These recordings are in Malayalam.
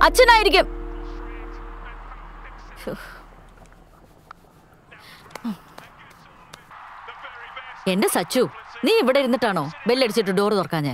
അച്ഛനായിരിക്കും ഫു. എന്റെ സച്ചു നീ ഇവിടെ ഇരുന്നിട്ടാണോ ബെല്ലടിച്ചിട്ട് ഡോറ് തുറക്കാഞ്ഞേ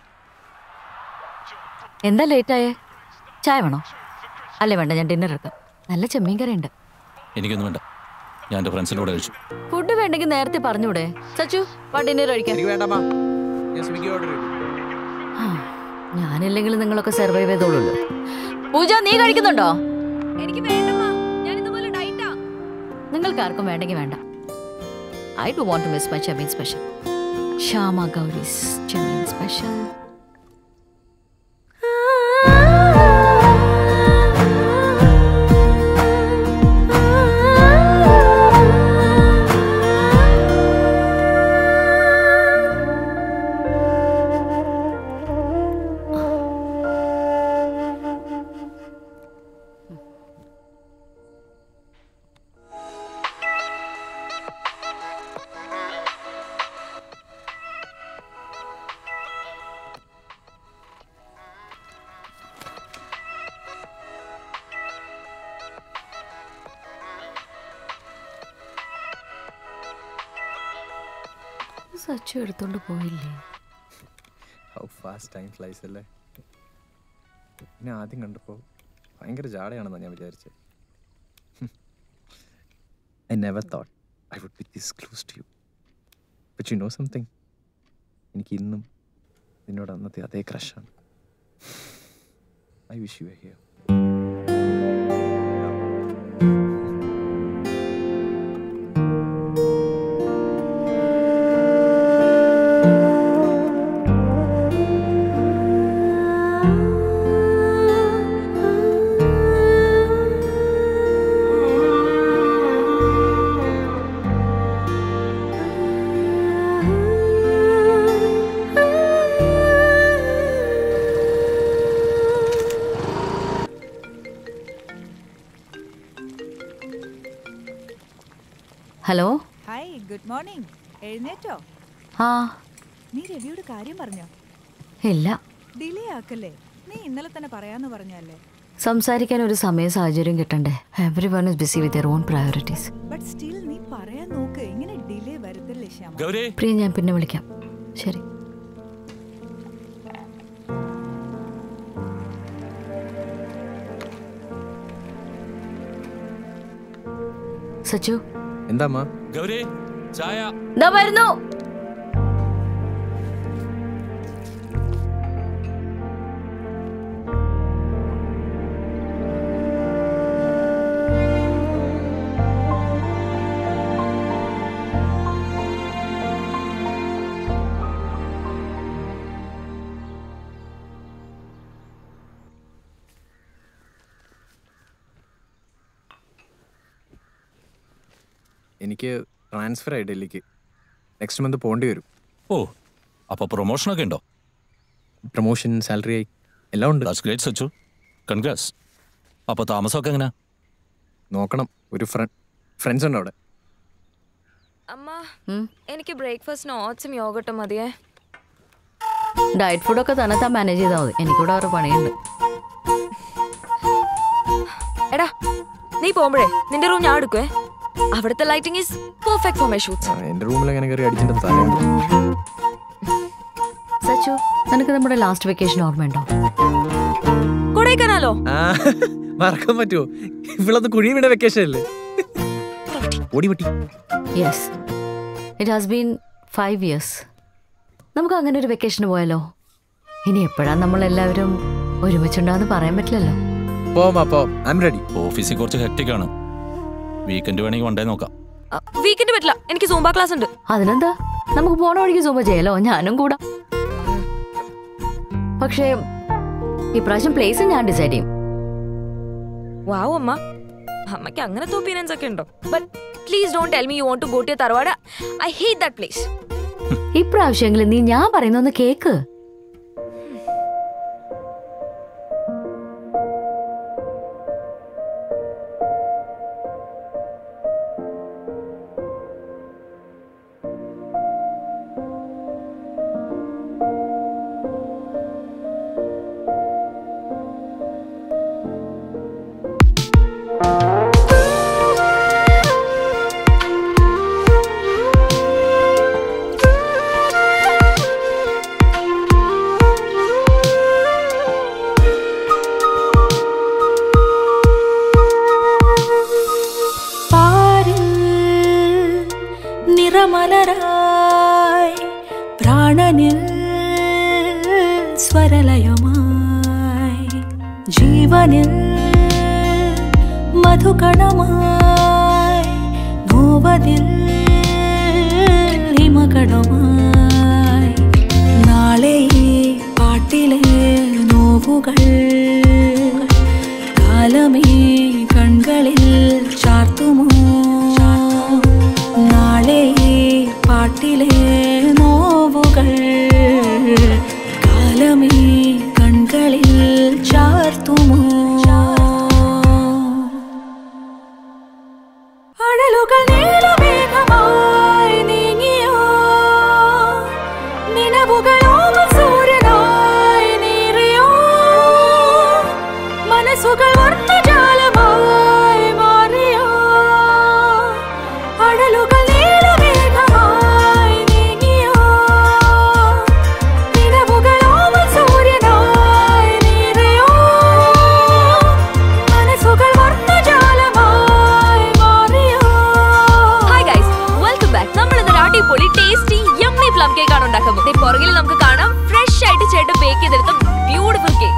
എന്താ ലേറ്റായേ ചായ വേണോ അല്ലേ വേണ്ട ഞാൻ ഡിന്നർ എടുക്കാം നല്ല ചെമ്മീൻ കറി ഉണ്ട് എനിക്കൊന്നും വേണ്ട ഞാൻ എൻ്റെ ഫ്രണ്ട്സിൻ്റെ കൂടെ കഴിച്ചു ഫുഡ് വേണ്ടെങ്കിൽ നേരത്തെ പറഞ്ഞൂടെ സച്ചു വാ ഡിന്നർ കഴിക്കാം എനിക്ക് വേണ്ടമ്മ ഞാൻ സ്വിഗ്ഗി ഓർഡർ ചെയ്തു ആ, ഞാനില്ലെങ്കിൽ നിങ്ങളൊക്കെ സർവൈവ് ചെയ്തോളൂല്ലോ പൂജ നീ കഴിക്കുന്നുണ്ടോ എനിക്ക് വേണ്ടമ്മാ ഞാൻ ഇതുപോലെ ഡയറ്റാ നിങ്ങൾക്ക് ആർക്കും വേണ്ടെങ്കിൽ വേണ്ട I do want to miss my chemmeen special Shyama Gauri's chemmeen special Sachu എടുത്തോണ്ട് പോയില്ലേ ഹൗ ഫാസ്റ്റ് ടൈം ഫ്ലൈസ് അല്ലേ എന്നെ ആദ്യം കണ്ടപ്പോൾ ഭയങ്കര ജാടയാണെന്നാണ് ഞാൻ വിചാരിച്ചത് I never thought I would be this close to you but you know something എനിക്ക് ഇന്നും നിന്നോട് അന്നത്തെ അതേ ക്രഷാണ് I wish you here hello hi good morning എഴുന്നേറ്റോ ആ നീ രവിയോട് കാര്യം പറഞ്ഞോ ഇല്ല ഡിലേ ആക്കല്ലേ നീ ഇന്നലെ തന്നെ പറയാന്ന് പറഞ്ഞല്ലേ സംസാരിക്കാൻ ഒരു സമയ സാഹചര്യം കിട്ടണ്ടേ everyone is busy with your own priorities but still നീ പറയാൻ നോക്ക് ഇങ്ങനെ ഡിലേ വരുത്തല്ലേ ശ്യാമ ഗൗരി പ്രിയ ഞാൻ പിന്നെ വിളിക്കാം ശരി സച്ചു എന്താ അമ്മ ഗൗരി ചായ ദാ വരുന്നു എനിക്ക് ട്രാൻസ്ഫർ ആയി ഡൽഹിക്ക് നെക്സ്റ്റ് മന്ത് പോകേണ്ടി വരും ഓ അപ്പോൾ പ്രൊമോഷനൊക്കെ ഉണ്ടോ പ്രൊമോഷൻ സാലറി ആയി എല്ലാം ഉണ്ട് ദാറ്റ്സ് ഗ്രേറ്റ് സച്ചു കൺഗ്രാസ് അപ്പോൾ താമസമൊക്കെ എങ്ങനെയാ നോക്കണം ഒരു ഫ്രണ്ട് ഫ്രണ്ട്സ് ഉണ്ട് അവിടെ അമ്മ ഉം. എനിക്ക് ബ്രേക്ക്ഫാസ്റ്റിന് ഓട്സും യോഗട്ടും മതിയേ ഡയറ്റ് ഫുഡൊക്കെ തന്നെ താൻ മാനേജ് ചെയ്താൽ മതി എനിക്കിവിടെ അവരുടെ പണിയുണ്ട് എടാ നീ പോകുമ്പോഴേ നിന്റെ റൂം ഞാൻ എടുക്കുവേ അവിടുത്തെ lighting is perfect for my shoots ആ, എൻ്റെ റൂമിൽ അങ്ങനെ കയറി അടിച്ചിട്ട് സാധനം സച്ചു നിനക്ക് നമ്മുടെ ലാസ്റ്റ് വെക്കേഷൻ ഓർമ്മയുണ്ടോ കൊടൈക്കനാലോ ആ, മറക്കാൻ പറ്റുമോ ഇവളൊന്ന് കുഴി വീണ വെക്കേഷൻ അല്ലേ ഓടി പറ്റി yes it has been five years നമുക്ക് അങ്ങനെ ഒരു വെക്കേഷന് പോയാലോ ഇനി എപ്പോഴാണ് നമ്മളെല്ലാവരും ഒരുമിച്ചുണ്ടാന്ന് പറയാൻ പറ്റില്ലല്ലോ പോവാം പോവാം ഐ എം റെഡി ഓഫീസിൽ കുറച്ച് ഹെക്റ്റിക്കാണ് വീക്കെൻഡ് വേണമെങ്കിൽ വണ്ടേ നോക്കാം വീക്കെൻഡ് പറ്റില്ല എനിക്ക് സൂംബ ക്ലാസ് ഉണ്ട് അതിനെന്താ നമുക്ക് പോണ വഴിക്ക് സൂമ്പ ചെയ്യാലോ ഞാനും കൂടാ പക്ഷേ ഇപ്രാവശ്യം പ്ലേസ് ഞാൻ ഡിസൈഡ് ചെയ്യും വാവ് അമ്മ അമ്മയ്ക്ക് അങ്ങനത്തെ ഒപ്പീനിയൻസ് ഒക്കെ ഉണ്ടോ but please don't tell me you want to go to tharavad I hate that place ഇപ്രാവശ്യമെങ്കിലും നീ ഞാൻ പറയുന്നൊന്ന് കേക്ക് ജീവനിൽ സ്വരലയമായി ജീവനിൽ മധുകണമായി നോവതിൽ ഹിമകണമായി നാളെ ഈ പാട്ടിലെ നോവുകൾ കാലമേ കൺകളിൽ ചാർത്തുമോ നാളെ ഈ പാട്ടിലെ നോവുകൾ കാലമേ കൺകളിൽ ചാർത്തുമോ അഴലുകൾ നീലമേഘമായി നീങ്ങിയോ നിലവുകൾ ഓമൽ സൂര്യനായി നീറിയോ മനസ്സുകൾ വർണ്ണജാലമായി മാറിയോ അഴലുകൾ നീലമേഘമായി നീങ്ങിയോ നിലവുകൾ ഓമൽ സൂര്യനായി നീറിയോ മനസ്സുകൾ വർണ്ണജാലമായി മാറിയോ ഹായ് ഗൈസ് വെൽക്കം ബാക്ക് നമ്മൾ ഇന്നൊരു അടിപൊളി ടേസ്റ്റി യമ്മി പ്ലം കേക്ക് ആണ് ഉണ്ടാക്കാൻ പോകുന്നത് പുറകിൽ നമുക്ക് കാണാം ഫ്രഷ് ആയിട്ട് ചേട്ടൻ ബേക്ക് ചെയ്തെടുത്ത ബ്യൂട്ടിഫുൾ കേക്ക്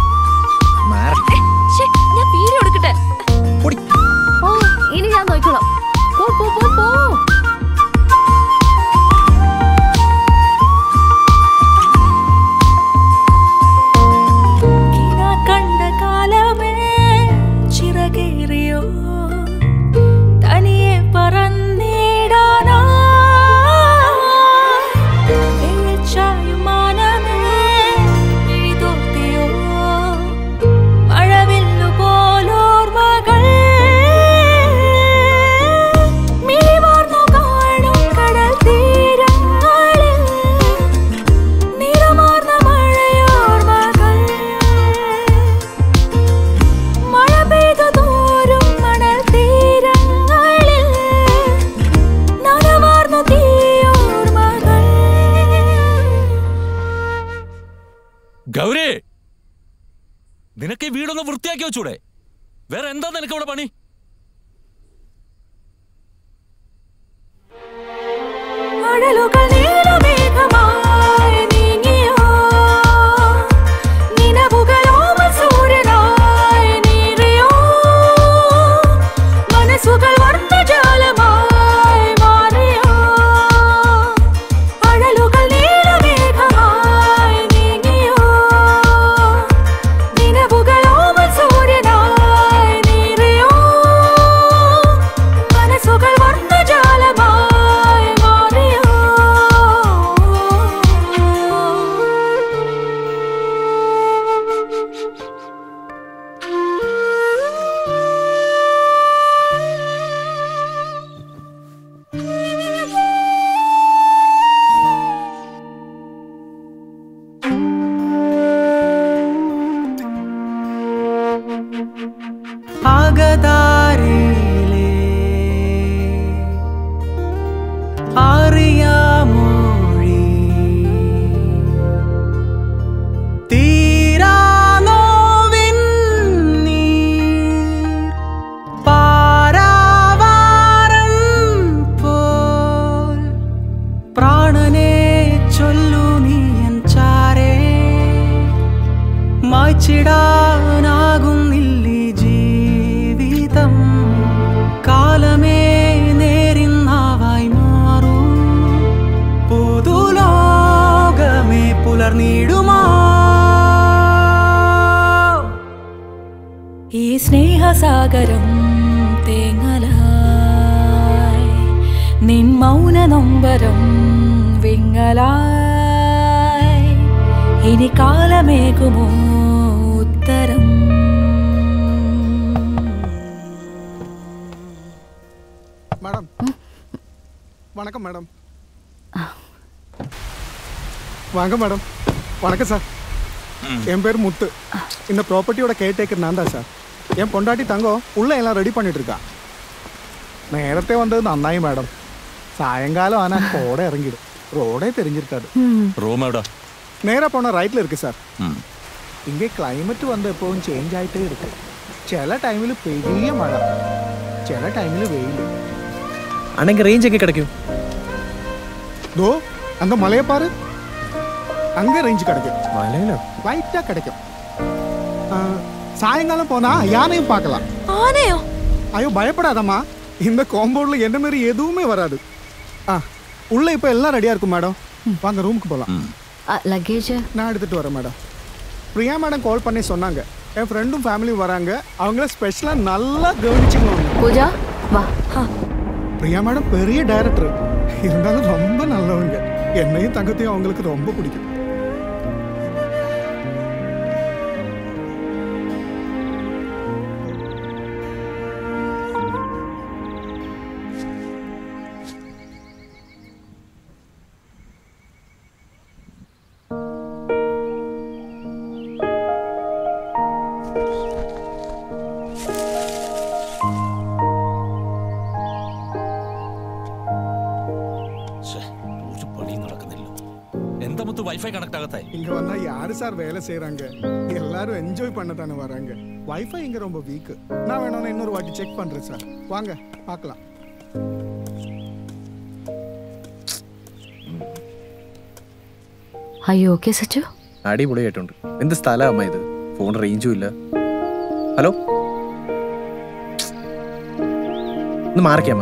ഞാൻ വീഡിയോ എടുക്കട്ടെ ഓ ഇനി ഞാൻ നോക്കിക്കോളാം പോ പോ പോ പോ കിന കണ്ട കാലമേ ചിറകേറിയോ തനിയെ പറന്നിടാനാ വെയിൽച്ചായും മാനമേ എഴുതോത്തിയോ മഴവില്ലു പോലോർമകൾ മിഴിവാർന്നു കാണും കടൽ തീരങ്ങളിൽ നിറമാർന്ന മഴയോർമകൾ മഴ പെയ്തു തോറും മണൽ തീരങ്ങളിൽ നനവാർന്നു തീയോർമകൾ ഗൗരി നിനക്ക് ഈ വീടൊന്ന് വൃത്തിയാക്കി വെച്ചൂടെ വേറെ എന്താ നിനക്ക് ഇവിടെ പണി അഴലുകൾ നീലമേഘമായി നീങ്ങിയോ നിലവുകൾ ഓമൽ സൂര്യനായി നീറിയോ മനസ്സുകൾ വർണ്ണജാലമായി മാറിയോ അഴലുകൾ നീലമേഘമായി നീങ്ങിയോ നിലവുകൾ ഓമൽ സൂര്യനായി നീറിയോ മനസ്സുകൾ വർണ്ണജാലമായി മാറിയോ അകതാരിലെ അറിയാമൊഴി തീരാനോവിൻ നീർ പാരാവാരം പോൽ പ്രാണനെ ചൊല്ലു നീ എൻ ചാരേ മായ്ച്ചിടാനാകുന്നില്ലി ജീവിതം കാലമേ നേരിന്നാവായി മാറൂ പുതുലോകമേ പുലർന്നിടുമോ ഈ സ്നേഹസാഗരം തേങ്ങലായി നിൻ മൗന നൊമ്പരം വിങ്ങലായി ഇനി കാലമേകുമോ ഉത്തരം மேடம் வணக்கம் மேடம் வாங்க மேடம் வணக்கம் சார் என் பேர் முத்து இந்த ப்ராப்பர்ட்டியோட கேர்டேக்கர் நான் தான் சார் என் பொண்டாட்டி தங்கம் உள்ள எல்லாம் ரெடி பண்ணிட்டு இருக்கா നേരത്തെ വന്നത് നന്നായി മാഡം സായങ്കാലം ആന കോടെ ഇറങ്ങിടും റോഡേ தெரிஞ்சிருக்காது റൂം എവിടാ நேரா போன ரைட்ல இருக்கு சார் ഉം. இங்கே கிளைமேட் வந்து எப்பவும் சேஞ்ச் ஆயிட்டே இருக்கு ചില ടൈമിൽ പെരിയ മഴ ചില ടൈമിൽ വെയിൽ ആണെങ്കിൽ റേഞ്ച് ഒക്കെ കിടക്കും தோ அந்த மலையை பாரு அங்கே ரேஞ்சு கிடைக்கும் മലയിലോ லைட்டாக கிடைக்கும் ஆ, சாயங்காலம் போனா யானையும் பார்க்கலாம் ആനയോ ஐயோ பயப்படாதம்மா இந்த காம்பவுண்டில் என்ன மாதிரி எதுவுமே வராது ஆ உள்ள இப்போ எல்லாம் ரெடியாக இருக்கும் மேடம் வாங்க ரூமுக்கு போகலாம் ലഗേജ് நான் எடுத்துகிட்டு வரேன் மேடம் பிரியா மேடம் கால் பண்ணி சொன்னாங்க என் ஃப்ரெண்டும் ஃபேமிலியும் வராங்க அவங்கள ஸ்பெஷலாக நல்லா கவனிச்சுக்கணும் പൂജ വാ பிரியா மேடம் பெரிய டைரக்டர் இருந்தாலும் ரொம்ப நல்லவங்க என்னையும் தங்கத்தையும் அவங்களுக்கு ரொம்ப பிடிக்கும் ശ്ശേ, ഒരു പണിയും നടക്കുന്നില്ല എന്താ മുത്ത് വൈഫൈ കണക്ട് ആകത്തെ இங்க வந்தா யாரு சார் வேலை செய்றாங்க எல்லாரும் என்ஜாய் பண்ண தானே வராங்க வைஃபை இங்க ரொம்ப வீக் நான் வேணும்னா இன்னொரு வாட்டி செக் பண்றேன் சார் வாங்க பார்க்கலாம் അയ്യോ ഓക്കെ സച്ചു അടിപൊളിയായിട്ടുണ്ട് എന്ത് സ്ഥലം അമ്മ ഇത് ഫോൺ റേഞ്ചും ഇല്ല ഹലോ ഒന്ന് മാറിക്കാമ്മ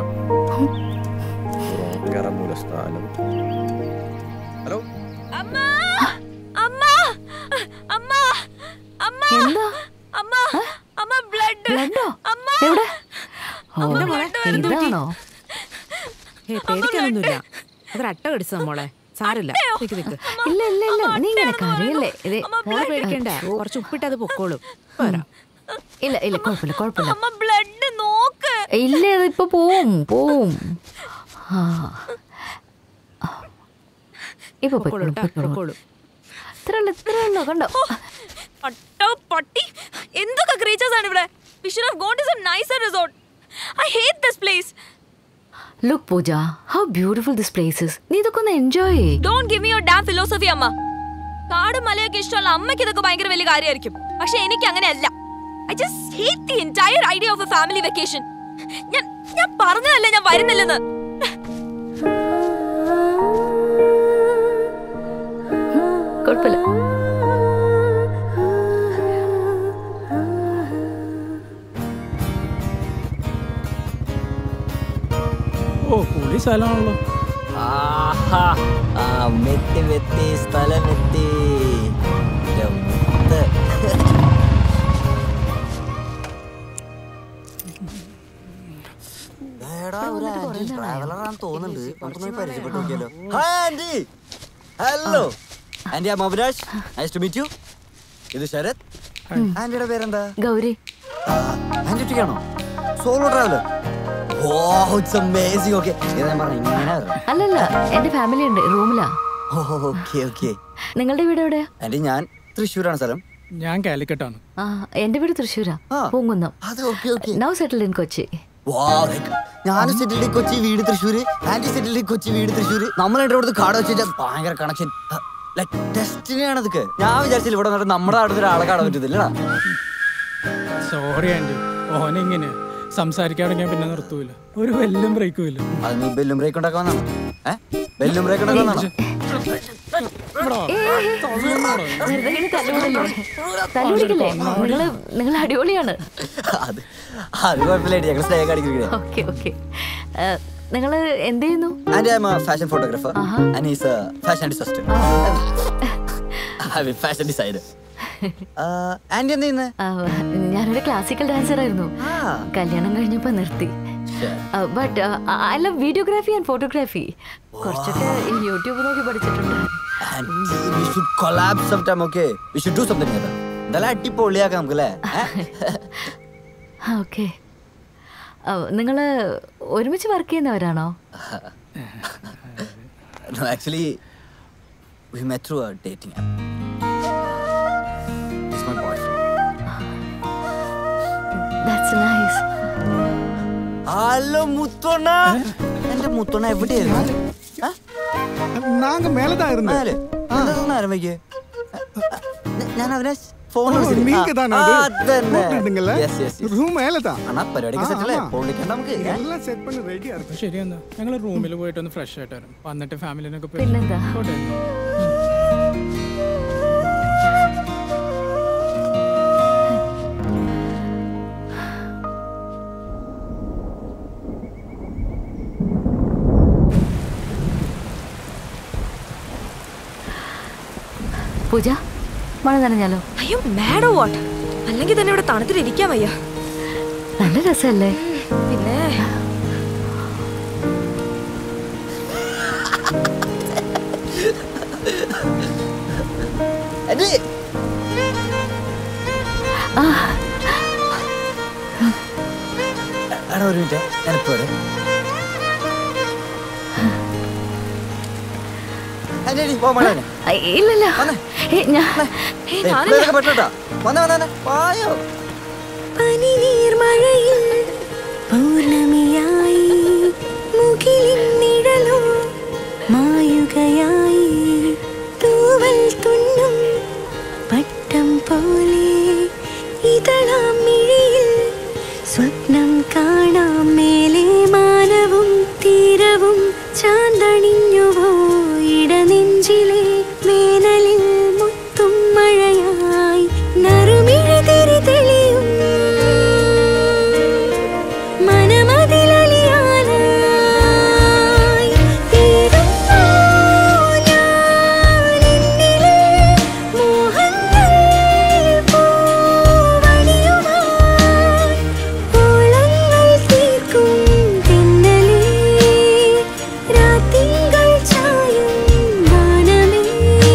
മൂല സ്ഥലം ഹലോ അമ്മ അമ്മ അമ്മ അമ്മ എന്താ അമ്മ അമ്മ ബ്ലഡ് ബ്ലഡോ അമ്മ എവിടെ ഓ അമ്മ മോളെ, എന്ത് പറ്റി? ഇതാണോ ഏ പേടിക്കാനൊന്നുമില്ല അതൊരു അട്ട കടിച്ചതാ മോളെ സാരില്ല നിക്ക് നിക്ക് ഇല്ല ഇല്ല ഇല്ല നീ ഇങ്ങനെ കരയല്ലേ ഇത് മോളെ പേടിക്കണ്ട കുറച്ച് ഉപ്പിട്ട് അത് പൊക്കോളും പോരാ ഇല്ല ഇല്ല കുഴപ്പമില്ല കുഴപ്പമില്ല അമ്മ ബ്ലഡ് നോക്ക് ഇല്ല ഇതിപ്പോ പോവും പോവും ആ ഇപ്പൊ പൊക്കോളും പൊയ്ക്കോളും, ട്ടാ, പൊയ്ക്കോളും. പൊക്കോളും ഇത്രേ ഉള്ളൂ ഇത്രേ ഉള്ളൂ കണ്ടോ അട്ടോ പട്ടി എന്തൊക്കെ ക്രീച്ചേഴ്സ് ആണ് ഇവിടെ we should have gone to some nicer resort I hate this place look Pooja how beautiful this places നീ ഇതൊക്കെ ഒന്ന് എൻജോയ് ചെയ്യ് don't give me your damn philosophy അമ്മ കാടും മലയൊക്കെ ഇഷ്ടമുള്ള അമ്മയ്ക്ക് ഇതൊക്കെ ഭയങ്കര വലിയ കാര്യമായിരിക്കും പക്ഷെ എനിക്ക് അങ്ങനെയല്ല I just hate the entire idea of a family vacation ഞാൻ ഞാൻ പറഞ്ഞതല്ലേ ഞാൻ വരുന്നില്ലെന്ന് കുഴപ്പമില്ല ഓ പൊളി സ്ഥലമാണല്ലോ ആഹാ ആ മെത്തി മെത്തി സ്ഥലമെത്തി എൻ്റെ മുത്ത്. എടാ, ഒരു ആന്റി ട്രാവലറാന്ന് തോന്നുന്നുണ്ട് നമുക്കൊന്ന് പരിചയപ്പെട്ടു നോക്കിയാലോ ഹായ് ആന്റി ഹലോ ആന്റി ആ Abhilash nice to meet you ഇത് ശരത് ആന്റിയുടെ പേരെന്താ ഗൗരി ആന്റി ഒറ്റയ്ക്കാണോ solo traveller oh it's amazing okay ഞാൻ പറഞ്ഞു ഇങ്ങനെ വരണം അല്ലല്ല എന്റെ ഫാമിലി ഉണ്ട് റൂമിലാ ഓക്കെ ഓക്കെ നിങ്ങളുടെ വീട് എവിടെയാ ആന്റി ഞാൻ തൃശ്ശൂരാണ് സ്ഥലം ഞാൻ കാലിക്കട്ടാണ് ആ എന്റെ വീട് തൃശ്ശൂരാ ആ. പൂങ്കുന്നം അത് okay okay now settled in Kochi ഞാൻ സെറ്റിൽഡ് കൊച്ചി വീട് തൃശ്ശൂര് ആന്റി സെറ്റിൽഡ് കൊച്ചി വീട് തൃശ്ശൂര് നമ്മൾ എന്റെ അടുത്ത് കാട് വെച്ചാൽ ഭയങ്കര കണക്ഷൻ ഡെസ്റ്റിനി ആണ് ഇതൊക്കെ ഞാൻ വിചാരിച്ചില്ല ഇവിടെ വന്നിട്ട് നമ്മുടെ നാട്ടിൽ ഒരാളെ കാണാൻ പറ്റത്തില്ലടാ സോറി ആൻറ്റി ഓനെങ്ങനെയാ സംസാരിക്കാൻ തുടങ്ങിയാൽ പിന്നെ നിർത്തൂല ഒരു വെല്ലും ബ്രേക്കും ഇല്ല അത് നീ ബെല്ലും ബ്രേക്ക് ഉണ്ടാക്കാൻ വന്നാണോ ഏ ബെല്ലും ബ്രേക്ക് ഉണ്ടാക്കാൻ വന്നാണോ വെറുതെ ഇങ്ങനെ തല്ലുപിടില്ലേ തല്ലുപിടിക്കില്ലേ നിങ്ങള് നിങ്ങൾ അടിപൊളിയാണ് അത് അത് കുഴപ്പമില്ല ഞങ്ങൾ സ്നേഹം കാണിക്കുന്നത് ഓക്കെ ഓക്കെ നിങ്ങള് എന്ത് ചെയ്യുന്നു aunty I'm fashion photographer ആഹാ. And is fashion designer fashion designer aunty എന്ത് ചെയ്യുന്നത് ആ, ഞാനൊരു ക്ലാസിക്കൽ ഡാൻസർ ആയിരുന്നു ആ. കല്യാണം കഴിഞ്ഞപ്പോ നിർത്തി but I love videography and photography കുറച്ചൊക്കെ ഈ യൂട്യൂബ് നോക്കി പഠിച്ചിട്ടുണ്ട് Auntie, we should collab sometime, okay? We should do something together. എന്തായാലും അടിപൊളിയാക്കാം നമുക്ക് അല്ലേ ഓക്കെ നിങ്ങള് ഒരുമിച്ച് വർക്ക് ചെയ്യുന്നവരാണോ No, actually, we met through a dating app. He's my boyfriend. That's nice hello Muthonna എന്റെ മുത്തോണ്ണ എവിടെയായിരുന്നു ആ? நாங்க மேலதான் இருந்தோம் മേലെ? എന്താ ഇതൊന്ന് ആരംഭിക്കേ? ഞ- ഞാൻ അവനെ ഫോൺ ஓ, நீங்க தானே அது கூப்பிட்டுட்டீங்கல்ல ரூம் மேலதான் അണ്ണാ പരിപാടിക്ക് ആ, സെറ്റ് അല്ലേ ആമാ. പൊള്ളിക്കണ്ട നമുക്ക് ഏ? எல்லாம் செட் பண்ணி ரெடியா இருக்கு ശരി എന്നാ ഞങ്ങൾ റൂമിൽ പോയിട്ട് ഒന്ന് ഫ്രഷ് ആയിട്ട് വരും വന്നിട്ട് ഫാമിലിനൊക്കെ പോയി പിന്നെന്താ പോട്ടെ പൂജ മഴ നനഞ്ഞാലോ അയ്യോ മാഡോ വാട്ട് അല്ലെങ്കിൽ തന്നെ ഇവിടെ തണുത്തിലിരിക്കാൻ വയ്യ നല്ല രസമല്ലേ പിന്നെ ആന്റി ആ എടാ ഒരു മിനിറ്റ് ഞാനിപ്പോ വരാം ആന്റി, ആന്റി, പോ മഴ നനയാം. ഐ, ഇല്ലില്ല ഏ, ഞാൻ ഏയ്, ദേ, ഞാനില്ല. ഇവിടെയൊക്കെ പെട്ടോട്ടാ വന്നേ വന്നേ വന്നേ. വായോ പനിനീർമഴയിൽ പൗർണമിയായി മുകിലിൻ നിഴലോ മായുകയായി തൂവൽ തുന്നും പട്ടം പോലെ ഇതളാം മിഴിയിൽ സ്വപ്നം കാണാം മേലെ മാനവും തീരവും ചാന്തണിഞ്ഞുവോ ഇടനെഞ്ചിലെ വേനലിൽ മുത്തും മഴയായി നറുമിഴി തിരി തെളിയും മനമതിലലിയാനായി തേടുന്നു ഞാൻ എന്നിലെ മോഹങ്ങൾ പൂവണിയുമായി ഓളങ്ങൾ തീർക്കും തെന്നലേ രാത്തിങ്കൾ ചായും വാനമേ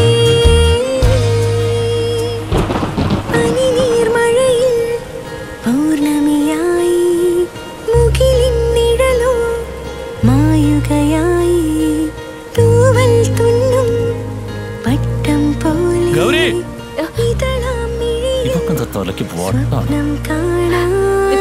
പനിനീർമഴയിൽ പൗർണമിയായി മുകിലിൻ നിഴലോ മായുകയായി തൂവൽ തുന്നും പട്ടം പോലെ ഗൗരി! ഇതളാം മിഴിയിൽ ഇതൊക്കെ എന്താ തലയ്ക്ക് പോട്ടാണ് സ്വപ്നം കാണാം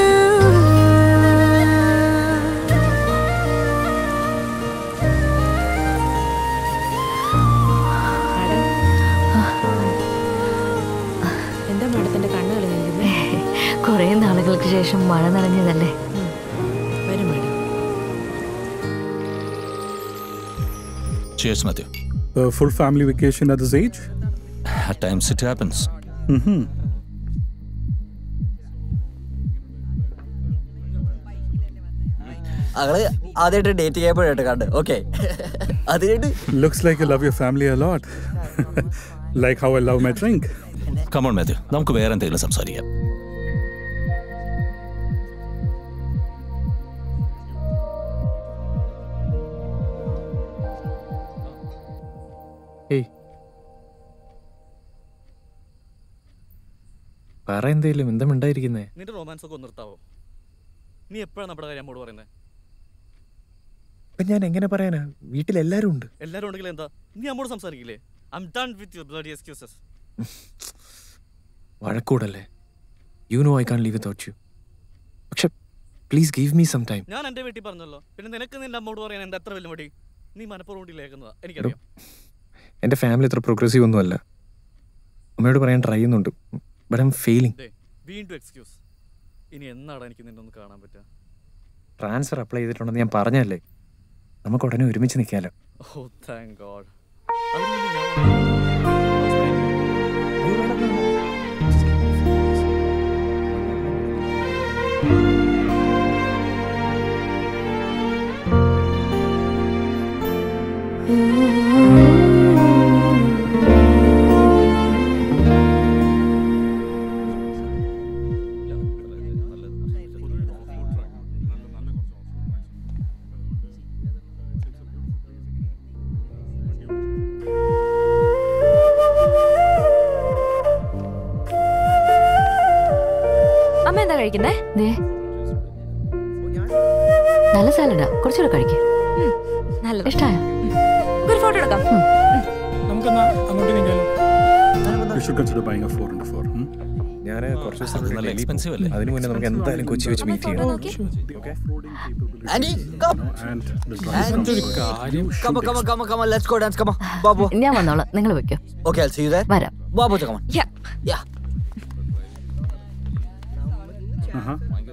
എന്താ മാഡത്തിന്റെ കണ്ണ് കളിക്കുന്നത് കുറേ നാളുകൾക്ക് ശേഷം മഴ നനഞ്ഞതല്ലേ വരും madam Cheers, Matthew. A full family vacation at this age? At times it happens. Mm-hmm. അവള് ആദ്യമായിട്ട് ഡേറ്റ് ചെയ്യുമ്പോഴായിട്ട് കണ്ട് ഓക്കെ അത് കഴിഞ്ഞിട്ട് Looks like you love your family a lot. like how I love my drink. Come on Matthew നമുക്ക് വേറെ എന്തെങ്കിലും സംസാരിക്കാം ഏയ് പറ എന്തേലും എന്താ മിണ്ടായിരിക്കുന്നേ നിന്റെ റൊമാൻസ് ഒക്കെ ഒന്ന് നിർത്താവോ നീ എപ്പോഴാണ് നമ്മുടെ കാര്യം നമ്മോട് പറയുന്നത് ഇപ്പൊ ഞാൻ എങ്ങനെ പറയാനാ വീട്ടിൽ എല്ലാരും ഉണ്ട് എല്ലാവരും ഉണ്ടെങ്കിൽ എന്താ നീ നമ്മോട് സംസാരിക്കില്ലേ I'm done with your bloody excuses വഴക്കൂടല്ലേ you know I can't leave without you പക്ഷെ please give me some time ഞാൻ എന്റെ വീട്ടിൽ പറഞ്ഞല്ലോ പിന്നെ നിനക്ക് നിന്റെ അമ്മോട് പറയാൻ എന്താ എത്ര വലിയ മടി നീ മനഃപൂർവ്വം ലേക്കുന്നതാ എനിക്കറിയാം എൻ്റെ ഫാമിലി അത്ര പ്രോഗ്രസീവ് ഒന്നുമല്ല അമ്മയോട് പറയാൻ ട്രൈ ചെയ്യുന്നുണ്ട് ബട്ട് ഐം ഫെയിലിംഗ് ദേ, വീണ്ടും എക്സ്ക്യൂസ് ഇനി എന്നാടാ എനിക്ക് നിന്നെ ഒന്ന് കാണാൻ പറ്റുക ട്രാൻസ്ഫർ അപ്ലൈ ചെയ്തിട്ടുണ്ടെന്ന് ഞാൻ പറഞ്ഞല്ലേ നമുക്ക് ഉടനെ ഒരുമിച്ച് നിൽക്കാലോ ഓ താങ്ക് ഗോഡ് അതിന് മുന്നേ ഞാൻ അമ്മ എന്താ കഴിക്കുന്നേ ദേ നല്ല സാലഡാ കുറച്ചുകൂടെ കഴിക്കും നല്ലത് ഇഷ്ടമായോ ഒരു ഫോട്ടോ എടുക്കാം നമുക്കെന്നാ അങ്ങോട്ട് നീങ്ങാലോ You should consider buying a 4 into 4. Hmm? ഞാൻ കുറച്ച് ദിവസം അത് നല്ല ഡൽഹി expensive പോകും. അല്ലേ? അതിനു മുന്നേ നമുക്ക് എന്തായാലും കൊച്ചി വെച്ച് മീറ്റ് ചെയ്യണം aunty come And the aunty കാര്യം come on, come on, come on, come on, let's go dance, come on. Babu ഞാൻ വന്നോളാം നിങ്ങൾ വെക്കോ Okay, I'll see you there. വരാം Babu, come on. Yeah. Yeah. Uh-huh.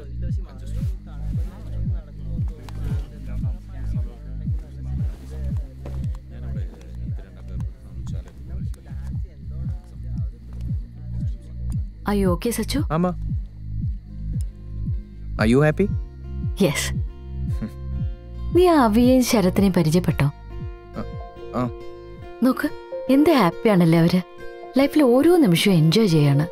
അയ്യോ ഓക്കെ സച്ചു ആമാ ഐ യു ഹാപ്പി യെസ് നീ ആ അവിയെയും ശരത്തിനെയും പരിചയപ്പെട്ടോ ആ നോക്ക് എന്ത് ഹാപ്പിയാണല്ലേ അവര് ലൈഫിൽ ഓരോ നിമിഷവും എൻജോയ് ചെയ്യാണ്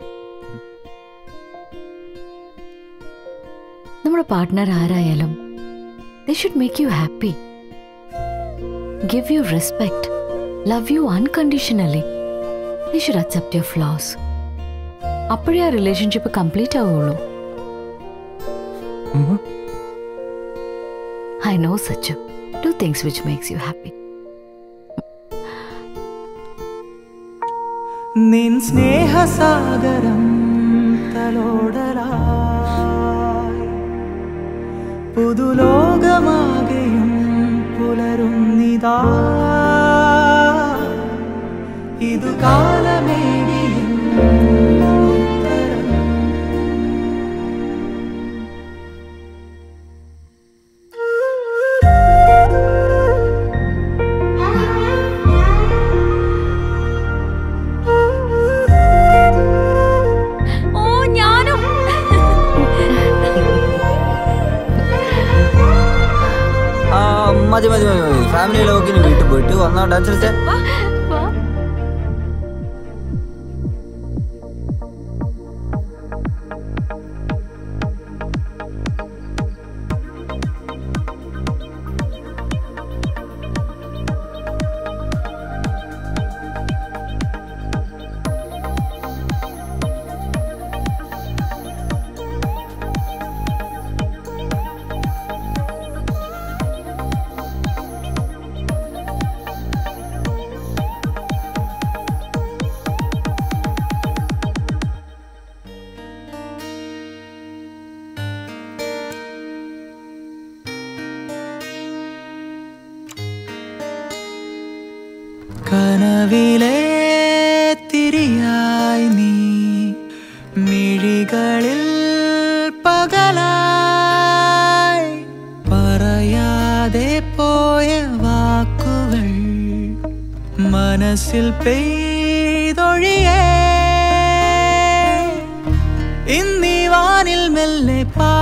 നമ്മുടെ പാർട്ട്ണർ ആരായാലും they should make you happy give you respect love you unconditionally they should accept your flaws അപ്പോഴേ ആ റിലേഷൻഷിപ്പ് കംപ്ലീറ്റ് ആവുള്ളൂ I know Sachu do things which makes you happy നിൻ സ്നേഹസാഗരം തലോടലായി പുതുലോകമാകെയും പുലരുന്നിതാ ഇതു കാലമേടിയും ഉത്തരം ഓ ഞാനും ആ മതി മതി മതി മതി ഫാമിലി ലോക്കിന് വീട്ടിൽ പോയിട്ട് വന്നാ ഡാൻസ് കളിച്ചേ കനവിലെ തിരിയായി നീ മിഴികളിൽ പകലായി പറയാതെ പോയ വാക്കുകൾ മനസ്സിൽ പെയ്തൊഴിയേ ഇന്നീ വാനിൽ മെല്ലെ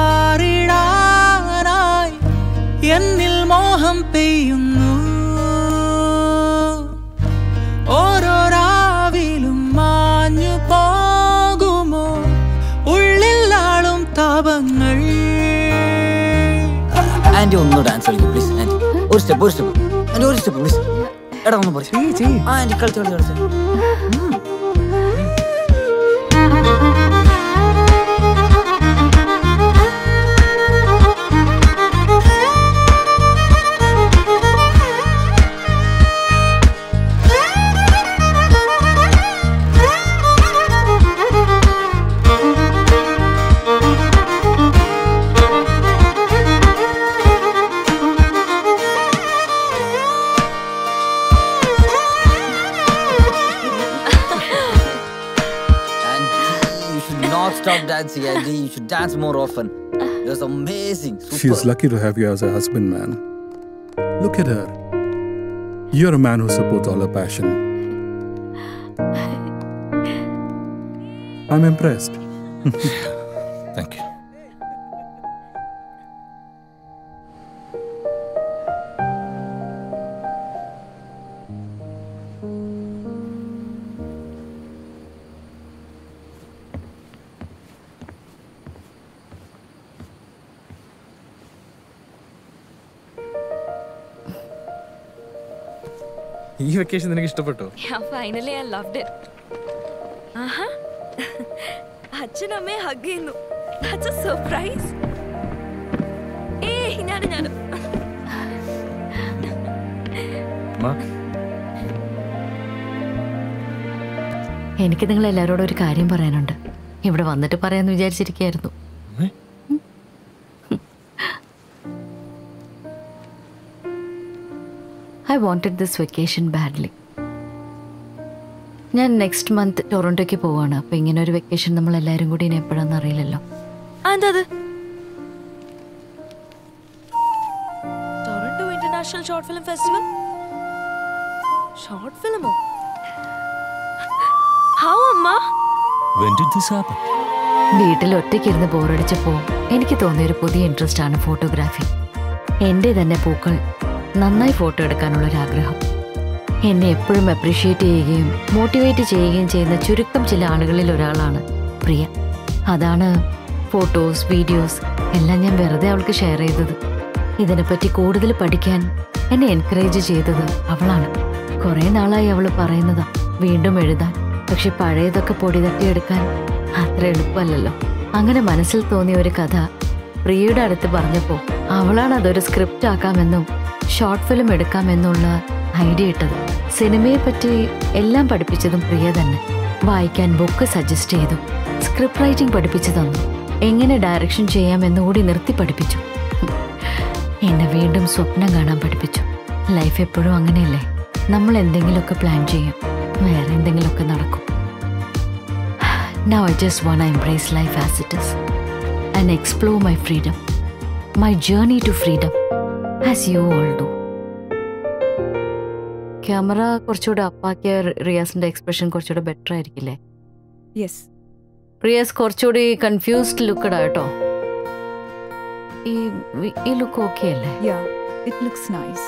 പാറിടാനായി എന്നിൽ മോഹം പെയ്യുന്നു ഓരോ രാവിലും മാഞ്ഞു പോകുമോ ഉള്ളിലാളും താപങ്ങൾ ആന്റി ഒന്ന് ഡാൻസ് കളിക്കും പ്ലീസ് ആന്റി ഒരു സ്റ്റെപ്പ് ഒരു സ്റ്റെപ്പ് ആന്റി ഒരു സ്റ്റെപ്പ് പ്ലീസ് എടാ ഒന്ന് പറ ആ ആന്റി കളിച്ചു കളിച്ചു കളിച്ചു Auntie, you should not stop dancing, Auntie. You should dance more often. It was amazing. Super. She's lucky to have you as a husband, man. Look at her. You're a man who supports all her passion. I'm impressed. Thank you. ഈ വെക്കേഷൻ നിനക്ക് ഇഷ്ടപ്പെട്ടോ ഫൈനലി ഐ ലവ്ഡ് ഇറ്റ് ആഹാ അച്ഛൻ അമ്മയെ ഹഗ് ചെയ്യുന്നു ദാറ്റ്സ് എ സർപ്രൈസ് ഏയ് ഞാൻ ഞാൻ എനിക്ക് നിങ്ങൾ എല്ലാവരോടും ഒരു കാര്യം പറയാനുണ്ട് ഇവിടെ വന്നിട്ട് പറയാന്ന് വിചാരിച്ചിരിക്കുകയായിരുന്നു I wanted this vacation badly ഞാൻ നെക്സ്റ്റ് മന്ത് ടൊറൻറ്റോയ്ക്ക് പോവാണ് അപ്പോൾ ഇങ്ങനെ ഒരു വെക്കേഷൻ നമ്മൾ എല്ലാവരും കൂടി ഇനി എപ്പോഴാണെന്ന് അറിയില്ലല്ലോ എന്തത് Toronto international short film festival short ഫിലിമോ ഹൗ അമ്മ When did this happen? വീട്ടിൽ ഒറ്റയ്ക്കിരുന്ന് ബോറടിച്ചപ്പോൾ എനിക്ക് തോന്നിയൊരു പുതിയ ഇൻട്രസ്റ്റ് ആണ് ഫോട്ടോഗ്രാഫി എൻ്റെ തന്നെ പൂക്കൾ നന്നായി ഫോട്ടോ എടുക്കാനുള്ളൊരാഗ്രഹം എന്നെ എപ്പോഴും അപ്രീഷിയേറ്റ് ചെയ്യുകയും മോട്ടിവേറ്റ് ചെയ്യുകയും ചെയ്യുന്ന ചുരുക്കം ചില ആളുകളിൽ ഒരാളാണ് പ്രിയ അതാണ് ഫോട്ടോസ് വീഡിയോസ് എല്ലാം ഞാൻ വെറുതെ അവൾക്ക് ഷെയർ ചെയ്തത് ഇതിനെപ്പറ്റി കൂടുതൽ പഠിക്കാൻ എന്നെ എൻകറേജ് ചെയ്തത് അവളാണ് കുറേ നാളായി അവൾ പറയുന്നതാ വീണ്ടും എഴുതാൻ പക്ഷെ പഴയതൊക്കെ പൊടി തട്ടിയെടുക്കാൻ അത്ര എളുപ്പമല്ലല്ലോ അങ്ങനെ മനസ്സിൽ തോന്നിയ ഒരു കഥ പ്രിയയുടെ അടുത്ത് പറഞ്ഞപ്പോൾ അവളാണ് അതൊരു സ്ക്രിപ്റ്റ് ആക്കാമെന്നും ഷോർട്ട് ഫിലിം എടുക്കാമെന്നുള്ള ഐഡിയ ഇട്ടത് സിനിമയെ പറ്റി എല്ലാം പഠിപ്പിച്ചതും പ്രിയ തന്നെ വായിക്കാൻ ബുക്ക് സജസ്റ്റ് ചെയ്തു സ്ക്രിപ്റ്റ് റൈറ്റിംഗ് പഠിപ്പിച്ചു തന്നു എങ്ങനെ ഡയറക്ഷൻ ചെയ്യാമെന്ന് കൂടി നിർത്തി പഠിപ്പിച്ചു എന്നെ വീണ്ടും സ്വപ്നം കാണാൻ പഠിപ്പിച്ചു ലൈഫ് എപ്പോഴും അങ്ങനെയല്ലേ നമ്മൾ എന്തെങ്കിലുമൊക്കെ പ്ലാൻ ചെയ്യും വേറെ എന്തെങ്കിലുമൊക്കെ നടക്കും Now I just want to embrace life as it is and explore my freedom, my journey to freedom, as you all do. Camera കുറച്ചുകൂടെ അപ്പാക്കിയ റിയാസിന്റെ എക്സ്പ്രഷൻ കുറച്ചുകൂടെ ബെറ്റർ ആയിരിക്കില്ലേ യെസ് റിയാസ് കുറച്ചുകൂടി കൺഫ്യൂസ്ഡ് ലുക്കഡാ കേട്ടോ ഈ ഈ ലുക്ക് ഓക്കെ അല്ലേ yeah it looks nice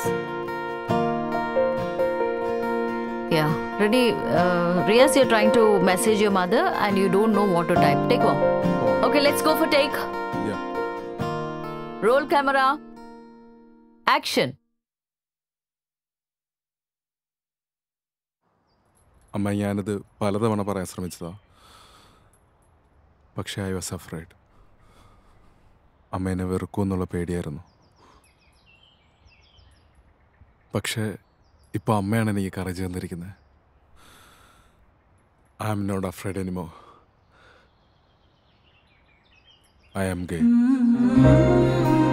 Yeah. Ready? Uh, Riaz, you're trying to message your mother and you don't know what to type. Take one. Okay, let's go for take. Yeah. Roll camera. Action. അമ്മ ഞാനിത് പലതവണ പറയാൻ ശ്രമിച്ചതാ പക്ഷേ ഐ വാസ് അഫ്രൈഡ് അമ്മ എന്നെ വെറുക്കുമെന്നുള്ള പേടിയായിരുന്നു പക്ഷേ ഇപ്പോൾ അമ്മയാണ് എനിക്ക് കറേജ് തന്നിരിക്കുന്നത് I am not afraid anymore I am gay